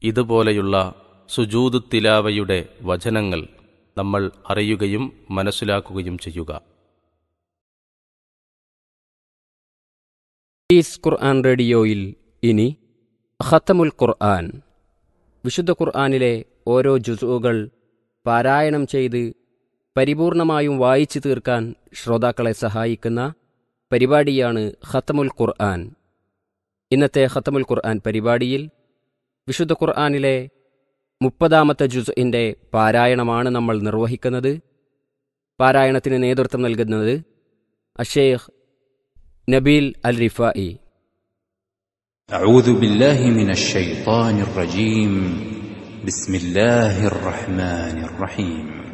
ഇതുപോലെയുള്ള സുജൂദു തിലാവയുടെ വചനങ്ങൾ നമ്മൾ അറിയുകയും മനസ്സിലാക്കുകയും ചെയ്യുക ഈസ് ഖുർആൻ റേഡിയോയിൽ ഇനി ഖത്തമുൽ ഖുർആൻ വിശുദ്ധ ഖുർആനിലെ ഓരോ ജുസുകൾ പാരായണം ചെയ്ത് പരിപൂർണമായും വായിച്ചു തീർക്കാൻ ശ്രോതാക്കളെ സഹായിക്കുന്ന പരിപാടിയാണ് ഖത്തമുൽ ഖുർആൻ ഇന്നത്തെ ഖത്തമുൽ ഖുർആൻ പരിപാടിയിൽ വിശുദ്ധ ഖുർആനിലെ മുപ്പതാമത്തെ ജുസുഇൻ്റെ പാരായണമാണ് നമ്മൾ നിർവഹിക്കുന്നത് പാരായണത്തിന് നേതൃത്വം നൽകുന്നത് അഷേഖ് നബീൽ അൽ റിഫായി أعوذ بالله من الشيطان الرجيم بسم الله الرحمن الرحيم